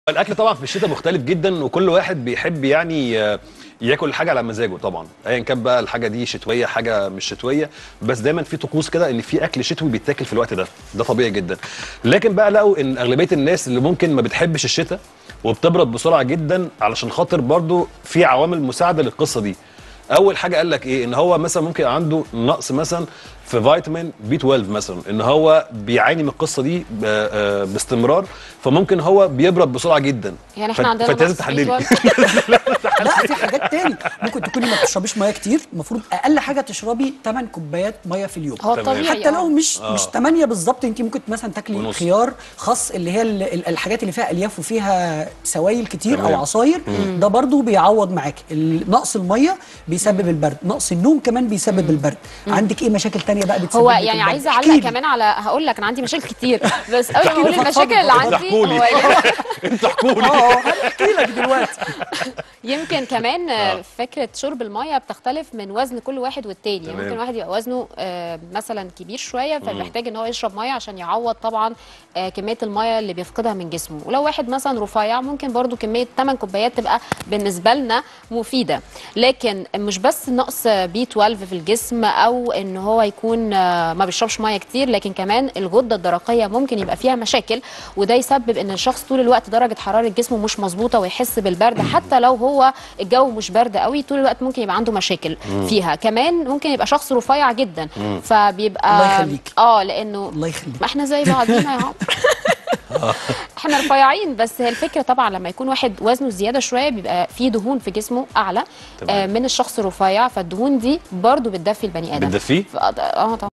الاكل طبعا في الشتاء مختلف جدا وكل واحد بيحب يعني آه، ياكل حاجه على مزاجه طبعا ايا كان بقى الحاجه دي شتويه حاجه مش شتويه بس دايما في طقوس كده ان في اكل شتوي بيتاكل في الوقت ده ده طبيعي جدا لكن بقى لقوا ان اغلبيه الناس اللي ممكن ما بتحبش الشتاء وبتبرد بسرعه جدا علشان خاطر برضو في عوامل مساعده للقصه دي اول حاجه قال لك ايه ان هو مثلا ممكن عنده نقص مثلا في فيتامين بي 12 مثلا ان هو بيعاني من القصه دي ب- آه، باستمرار فممكن هو بيبرد بسرعه جدا يعني احنا ف- عندنا فانت لازم نقص تحللي لا في حاجات تاني ممكن تكوني ما بتشربيش ميه كتير المفروض اقل حاجه تشربي 8 كوبايات ميه في اليوم هو تمام. الطبيعي حتى لو آه. مش آه. مش 8 بالظبط انت ممكن مثلا تاكلي ونص. خيار خس اللي هي ال- ال- الحاجات اللي فيها الياف وفيها سوائل كتير تمام. او عصاير ده برضو بيعوض معاكي ال- نقص الميه بيسبب البرد نقص النوم كمان بيسبب البرد عندك ايه مشاكل تانية بقى بتسبب هو لك يعني البرد؟ عايزه احكي اعلق لي. كمان على هقول لك انا عندي مشاكل كتير بس قبل ما اقول فضفضي المشاكل اللي بقى. عندي احكوا لي. هو انتوا احكوا لي اه هنحكي لك دلوقتي يمكن كمان آه، فكره شرب الميه بتختلف من وزن كل واحد والتاني يعني تمام. ممكن واحد يبقى وزنه آه، مثلا كبير شويه فبيحتاج ان هو يشرب ميه عشان يعوض طبعا آه، كميه الميه اللي بيفقدها من جسمه ولو واحد مثلا رفيع ممكن برضو كميه 8 كوبايات تبقى بالنسبه لنا مفيده لكن مش بس نقص بي 12 في الجسم او ان هو يكون آه، ما بيشربش ميه كتير لكن كمان الغده الدرقيه ممكن يبقى فيها مشاكل وده يسبب ان الشخص طول الوقت درجه حراره جسمه مش مظبوطه ويحس بالبرد حتى لو هو الجو مش برد قوي طول الوقت ممكن يبقى عنده مشاكل فيها كمان ممكن يبقى شخص رفيع جدا فبيبقى الله يخليك. اه لانه الله يخليك ما احنا زي بعضينا يا عمرو احنا رفيعين بس هي الفكره طبعا لما يكون واحد وزنه زياده شويه بيبقى فيه دهون في جسمه اعلى تمام. آه من الشخص الرفيع فالدهون دي برضو بتدفي البني ادم بتدفيه ف- اه طبعا